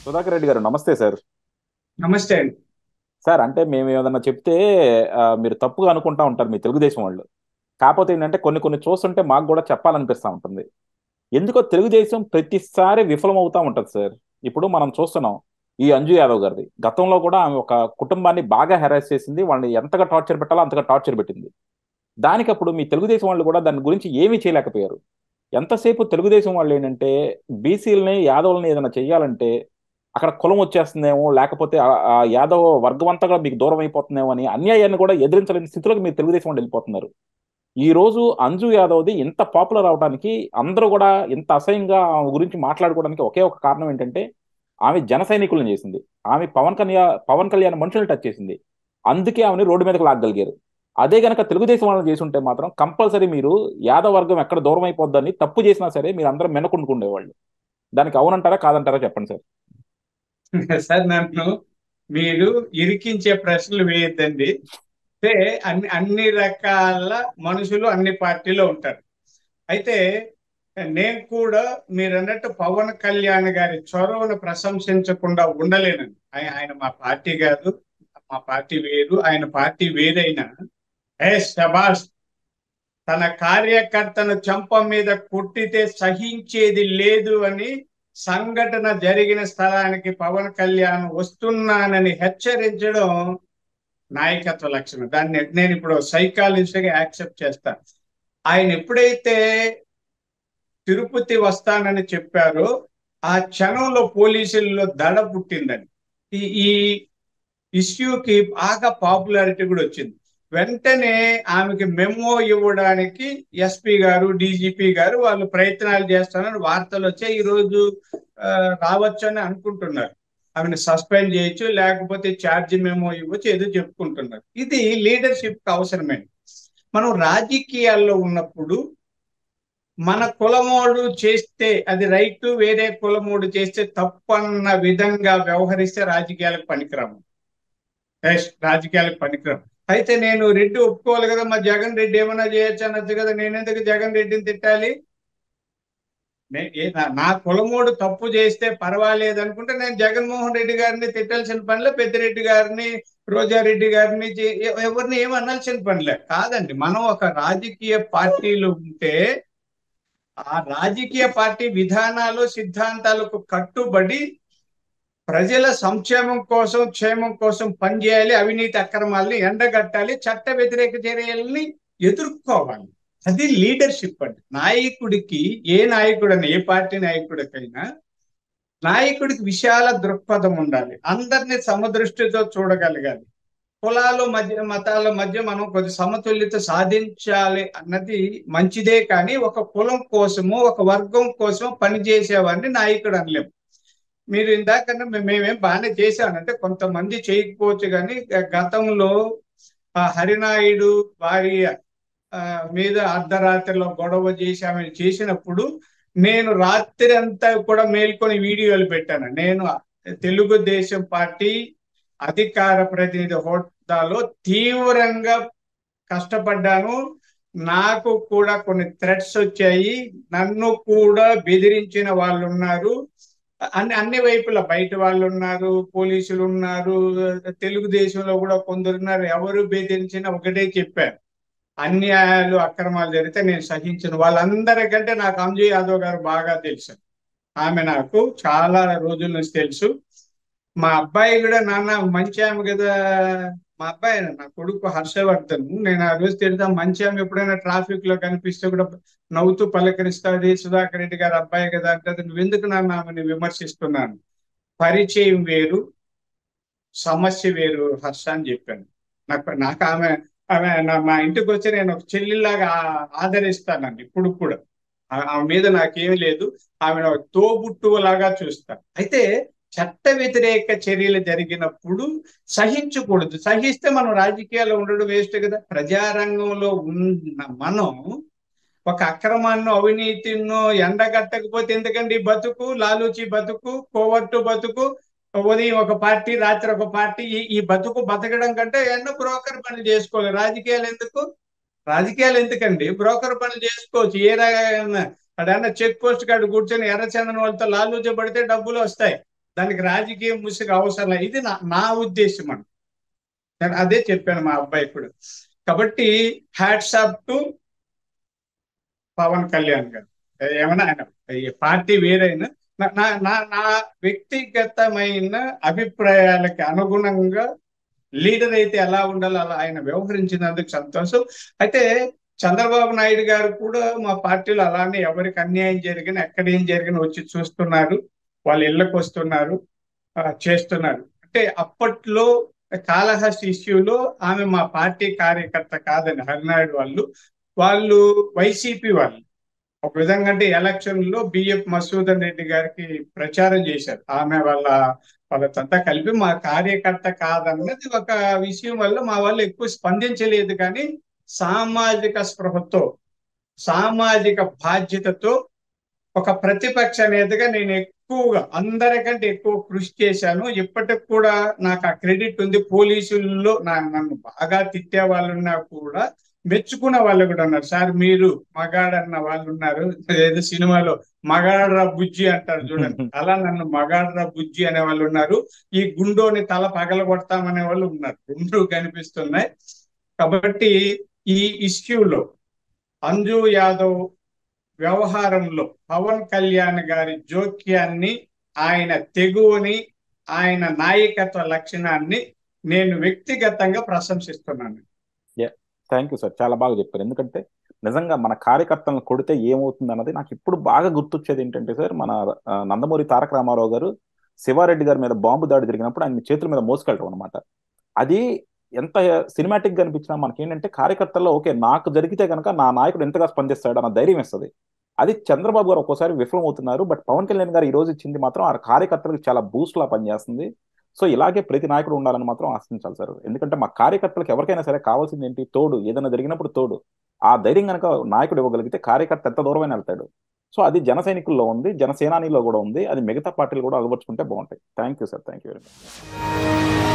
సుధాకర్ రెడ్డి గారు నమస్తే సార్ నమస్తే అండి సార్ అంటే మేము ఏదన్నా చెప్తే ఆ, మీరు తప్పుగా అనుకుంటా ఉంటారు మీ తెలుగుదేశం వాళ్ళు కాకపోతే ఏంటంటే కొన్ని కొన్ని చూస్తుంటే మాకు కూడా చెప్పాలనిపిస్తూ ఉంటుంది ఎందుకో తెలుగుదేశం ప్రతిసారి విఫలం అవుతా ఉంటుంది సార్ ఇప్పుడు మనం చూస్తున్నాం ఈ అంజు యాదవ్ గారిది గతంలో కూడా ఆమె ఒక కుటుంబాన్ని బాగా హెరాస్ చేసింది వాళ్ళని ఎంతగా టార్చర్ పెట్టాలో అంతగా టార్చర్ పెట్టింది దానికి అప్పుడు మీ తెలుగుదేశం వాళ్ళు కూడా దాని గురించి ఏమీ చేయలేకపోయారు ఎంతసేపు తెలుగుదేశం వాళ్ళు ఏంటంటే బీసీలని యాదవులని ఏదైనా చెయ్యాలంటే అక్కడ కులం వచ్చేస్తుందేమో లేకపోతే ఆ- ఆ యాదవ వర్గం అంతా కూడా మీకు దూరం అయిపోతుందేమో అని అన్యాయాన్ని కూడా ఎదిరించలేని స్థితిలోకి మీరు తెలుగుదేశం వాళ్ళు వెళ్ళిపోతున్నారు ఈ రోజు అంజు యాదవ్ది ఇంత పాపులర్ అవడానికి అందరూ కూడా ఇంత అసహ్యంగా ఆమె గురించి మాట్లాడుకోవడానికి ఒకే ఒక కారణం ఏంటంటే ఆమె జన సైనికులను చేసింది ఆమె పవన్ కళ్యాణ్ పవన్ కళ్యాణ్ మనుషులను టచ్ చేసింది అందుకే ఆమెని రోడ్డు మీదకి లాగగలిగారు అదే గనక తెలుగుదేశం వాళ్ళని చేసి ఉంటే మాత్రం కంపల్సరీ మీరు యాదవ వర్గం ఎక్కడ దూరం అయిపోద్దని తప్పు చేసినా సరే మీరు అందరం మెనకుండుకుండేవాళ్ళు దానికి అవునంటారా కాదంటారా చెప్పండి సార్ సార్ నన్ను మీరు ఇరికించే ప్రశ్నలు వేయద్దండి అంటే అన్ని అన్ని రకాల మనుషులు అన్ని పార్టీలో ఉంటారు అయితే నేను కూడా మీరు అన్నట్టు పవన్ కళ్యాణ్ గారి చొరవను ప్రశంసించకుండా ఉండలేనండి ఆయన ఆయన మా పార్టీ కాదు మా పార్టీ వేరు ఆయన పార్టీ వేరైనా ఏ శబాష్ తన కార్యకర్తను చెంప మీద కొట్టితే సహించేది లేదు అని సంఘటన జరిగిన స్థలానికి పవన్ కళ్యాణ్ వస్తున్నానని హెచ్చరించడం నాయకత్వ లక్షణం దాన్ని నేను ఇప్పుడు సైకాలజిస్ట్గా యాక్సెప్ట్ చేస్తాను ఆయన ఎప్పుడైతే తిరుపతి వస్తానని చెప్పారో ఆ క్షణంలో పోలీసుల్లో దడ పుట్టిందని ఈ ఈ ఇష్యూకి బాగా పాపులారిటీ కూడా వచ్చింది వెంటనే ఆమెకి మెమో ఇవ్వడానికి ఎస్పీ గారు డీజీపీ గారు వాళ్ళు ప్రయత్నాలు చేస్తారని వార్తలు వచ్చాయి ఈ రోజు ఆ, రావచ్చు అని అనుకుంటున్నారు ఆమెను సస్పెండ్ చేయొచ్చు లేకపోతే ఛార్జ్ మెమో ఇవ్వచ్చు ఏదో చెప్పుకుంటున్నారు ఇది లీడర్షిప్ అవసరమే మనం రాజకీయాల్లో ఉన్నప్పుడు మన కులమోడు చేస్తే అది రైట్ వేరే కులమోడు చేస్తే తప్పన్న విధంగా వ్యవహరిస్తే రాజకీయాలకు పనికిరాము ఎస్, రాజకీయాలకు పనికిరాము అయితే నేను రెడ్డి ఒప్పుకోవాలి కదా మా జగన్ రెడ్డి ఏమైనా చేయొచ్చు అనొచ్చు కదా నేను ఎందుకు జగన్ రెడ్డిని తిట్టాలి నే- ఏ- నా- నా కులమోడు తప్పు చేస్తే పర్వాలేదు అనుకుంటే నేను జగన్మోహన్ రెడ్డి గారిని తిట్టాల్సిన పనిలే పెద్దిరెడ్డి గారిని రోజారెడ్డి గారిని చే- ఎ- ఎవరిని ఏమనాల్సిన పనిలే కాదండి మనం ఒక రాజకీయ పార్టీలో ఉంటే ఆ రాజకీయ పార్టీ విధానాలు సిద్ధాంతాలకు కట్టుబడి ప్రజల సంక్షేమం కోసం క్షేమం కోసం పనిచేయాలి అవినీతి అక్రమాల్ని ఎండగట్టాలి చట్ట వ్యతిరేక చర్యల్ని ఎదుర్కోవాలి అది లీడర్షిప్ అండి నాయకుడికి ఏ నాయకుడైనా ఏ పార్టీ నాయకుడికైనా నాయకుడికి విశాల దృక్పథం ఉండాలి అందరినీ సమదృష్టితో చూడగలగాలి కులాల మధ్య మతాల మధ్య మనం కొద్ది సమతుల్యత సాధించాలి అన్నది మంచిదే కానీ ఒక కులం కోసము ఒక వర్గం కోసం పనిచేసేవాడిని నాయకుడు అనలేము మీరు ఇందాక మేమేం బాగానే చేశానంటే కొంతమంది చేయకపోవచ్చు కానీ గ- గతంలో ఆ హరినాయుడు భార్య ఆ, మీద అర్ధరాత్రిలో గొడవ చేసి ఆమె చేసినప్పుడు నేను రాత్రి అంతా కూడా మేల్కొని వీడియోలు పెట్టాను నేను తెలుగుదేశం పార్టీ అధికార ప్రతినిధి హోదాలో తీవ్రంగా కష్టపడ్డాను నాకు కూడా కొన్ని థ్రెట్స్ వచ్చాయి నన్ను కూడా బెదిరించిన వాళ్ళు ఉన్నారు అన్ని అన్ని వైపుల బయట వాళ్ళు ఉన్నారు పోలీసులు ఉన్నారు తెలుగుదేశంలో కూడా కొందరు ఉన్నారు ఎవరు బెదిరించినా ఒకటే చెప్పారు అన్యాయాలు అక్రమాలు జరిగితే నేను సహించను వాళ్ళందరికంటే నాకు అంజయ్ యాదవ్ గారు బాగా తెలుసు ఆమె నాకు చాలా రోజుల నుంచి తెలుసు మా అబ్బాయి కూడా నాన్న మంచి ఆమె కదా మా అబ్బాయి నా కొడుకు హర్షవర్ధన్ నేను ఆ రోజు తిడతా మంచి ఆమె ఎప్పుడైనా ట్రాఫిక్ లో కనిపిస్తే కూడా నవ్వుతూ పలకరిస్తుంది సుధాకర్ రెడ్డి గారు అబ్బాయి కదా అంటే నువ్వు ఎందుకు నాన్న ఆమెను విమర్శిస్తున్నాను పరిచయం వేరు సమస్య వేరు హర్ష అని చెప్పాను నాకు నాకు ఆమె ఆమె నా మా ఇంటికి వచ్చి నేను ఒక చెల్లిలాగా ఆ- ఆదరిస్తానండి ఇప్పుడు కూడా ఆ- ఆమె మీద నాకేమీ లేదు ఆమె తోబుట్టులాగా చూస్తాను అయితే చట్ట వ్యతిరేక చర్యలు జరిగినప్పుడు సహించకూడదు సహిస్తే మనం రాజకీయాల్లో ఉండడం వేస్ట్ కదా ప్రజారంగంలో ఉన్న మనం ఒక అక్రమాన్నో అవినీతినో ఎండగట్టకపోతే ఎందుకండి ఈ బతుకు లాలూచి బతుకు కోవర్టు బతుకు ఉదయం ఒక పార్టీ రాత్రి ఒక పార్టీ ఈ ఈ బతుకు బతకడం కంటే ఎన్నో బ్రోకర్ పనులు చేసుకోవాలి రాజకీయాలు ఎందుకు రాజకీయాలు ఎందుకండి బ్రోకర్ పనులు చేసుకోవచ్చు ఏ రకమైన అడన్నా చెక్ పోస్ట్ కాడ కూర్చొని ఎర్రచందనం వాళ్ళతో లాలూచి పడితే డబ్బులు వస్తాయి దానికి రాజకీయ ముసుగు అవసరం లేదు. ఇది నా నా ఉద్దేశం అండి నేను అదే చెప్పాను మా అబ్బాయి కూడా కాబట్టి hats off to Pawan Kalyan గారు ఏమైనా ఆయన ఈ పార్టీ వేరైనా నా నా- నా నా వ్యక్తిగతమైన అభిప్రాయాలకి అనుగుణంగా లీడర్ అయితే ఎలా ఉండాలో అలా ఆయన వ్యవహరించినందుకు సంతోషం అయితే చంద్రబాబు నాయుడు గారు కూడా మా పార్టీలో అలానే ఎవరికి అన్యాయం జరిగినా ఎక్కడ ఏం జరిగినా వచ్చి చూస్తున్నారు వాళ్ళ ఇళ్ళకి వస్తున్నారు ఆ, చేస్తున్నారు అంటే అప్పట్లో కాళహస్తి ఇష్యూలో ఆమె మా పార్టీ కార్యకర్త కాదని హరినాయుడు వాళ్ళు వాళ్ళు వైసీపీ వాళ్ళు ఒక విధంగా అంటే ఎలక్షన్ లో బిఎఫ్ మసూదన్ రెడ్డి గారికి ప్రచారం చేశారు ఆమె వాళ్ళ వాళ్ళంతా కలిపి మా కార్యకర్త కాదన్నది ఒక విషయం వల్ల మా వాళ్ళు ఎక్కువ స్పందించలేదు కానీ సామాజిక స్పృహతో సామాజిక బాధ్యతతో ఒక ప్రతిపక్ష నేతగా నేను ఎక్కువగా అందరికంటే ఎక్కువ కృషి చేశాను ఇప్పటికి కూడా నాకు ఆ క్రెడిట్ ఉంది పోలీసుల్లో నా నన్ను బాగా తిట్టే వాళ్ళు ఉన్నా కూడా మెచ్చుకున్న వాళ్ళు కూడా ఉన్నారు సార్ మీరు మగాడన్న వాళ్ళు ఉన్నారు ఏదో సినిమాలో మగాడ్రా బుజ్జి అంటారు చూడండి అలా నన్ను మగాడ్రా బుజ్జి అనే వాళ్ళు ఉన్నారు ఈ గుండోని తల పగలగొడతామనే వాళ్ళు ఉన్నారు రెండు కనిపిస్తున్నాయి కాబట్టి ఈ ఇష్యూలో అంజు యాదవ్ వ్యవహారంలో పవన్ కళ్యాణ్ గారి జోక్యాన్ని ఆయన తెగువని ఆయన నాయకత్వ లక్షణాన్ని నేను వ్యక్తిగతంగా ప్రశంసిస్తున్నాను థ్యాంక్ యూ సార్ చాలా బాగా చెప్పారు ఎందుకంటే నిజంగా మన కార్యకర్తలను కొడితే ఏమవుతుంది అన్నది నాకు ఇప్పుడు బాగా గుర్తొచ్చేది ఏంటంటే సార్ మన ఆ, నందమూరి తారక రామారావు గారు శివారెడ్డి గారి మీద బాంబు దాడి జరిగినప్పుడు ఆయన చేతుల మీద మోసుకెళ్ళటం అనమాట అది ఎంత సినిమాటిక్ గా అనిపించినా మనకి ఏంటంటే కార్యకర్తల్లో ఓకే నాకు జరిగితే కనుక నా నాయకుడు ఎంతగా స్పందిస్తాడు అన్న ధైర్యం ఇస్తుంది అది చంద్రబాబు గారు ఒక్కోసారి విఫలం అవుతున్నారు బట్ పవన్ కళ్యాణ్ గారు ఈ రోజు ఇచ్చింది మాత్రం ఆ కార్యకర్తలకు చాలా బూస్ట్ లా పనిచేస్తుంది సో ఇలాగే ప్రతి నాయకుడు ఉండాలని మాత్రం ఆశించాలి సార్ ఎందుకంటే మా కార్యకర్తలకు ఎవరికైనా సరే కావాల్సింది ఏంటి తోడు ఏదైనా జరిగినప్పుడు తోడు ఆ ధైర్యం కనుక నాయకుడు ఇవ్వగలిగితే కార్యకర్త ఎంత దూరమైన వెళ్తాడు సో అది జన సైనికుల్లో ఉంది జనసేనానిలో కూడా ఉంది అది మిగతా పార్టీలు కూడా అలవర్చుకుంటే బాగుంటాయి thank you sir thank you very much